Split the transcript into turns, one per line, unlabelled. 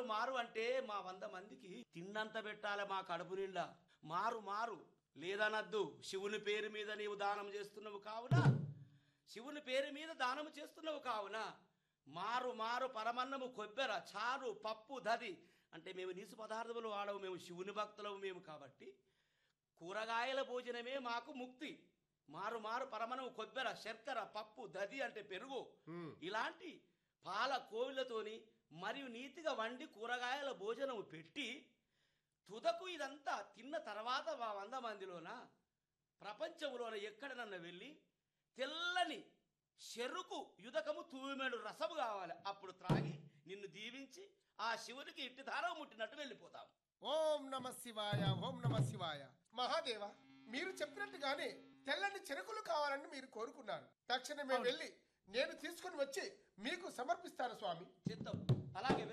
మారు మారు అంటే మా వంద మందికి తిన్నంత పెట్టాలి మా కడుపు నిండా మారు మారు లేదనద్దు శివుని పేరు మీద నీవు దానం చేస్తున్నావు కావున శివుని పేరు మీద దానము చేస్తున్నావు కావున మారు మారు పరమన్నము కొబ్బెర చారు పప్పు దది అంటే మేము నీసు పదార్థములు వాడవు మేము శివుని భక్తులము మేము కాబట్టి కూరగాయల భోజనమే మాకు ముక్తి మారు మారు పరమణము కొబ్బెర శర్కర పప్పు దది అంటే పెరుగు ఇలాంటి పాల కోవిలతోని మరియు నీతిగా వండి కూరగాయల భోజనం పెట్టి తుదకు ఇదంతా తిన్న తర్వాత మా వంద మందిలోన ప్రపంచంలోన ఎక్కడనన్నా వెళ్ళి తెల్లని చెరుకు యుదకము తూమెడు రసము కావాలి అప్పుడు త్రాగి నిన్ను దీవించి ఆ శివునికి ఇట్టి దారం ముట్టినట్టు వెళ్ళిపోతాం
ఓం నమ శివాయ ఓం నమ శివాయ మహాదేవ మీరు చెప్పినట్టుగానే తెల్లని చెరుకులు కావాలని మీరు కోరుకున్నారు తక్షణమే వెళ్ళి నేను తీసుకుని వచ్చి మీకు సమర్పిస్తాను స్వామి
చిత్తం అలాగే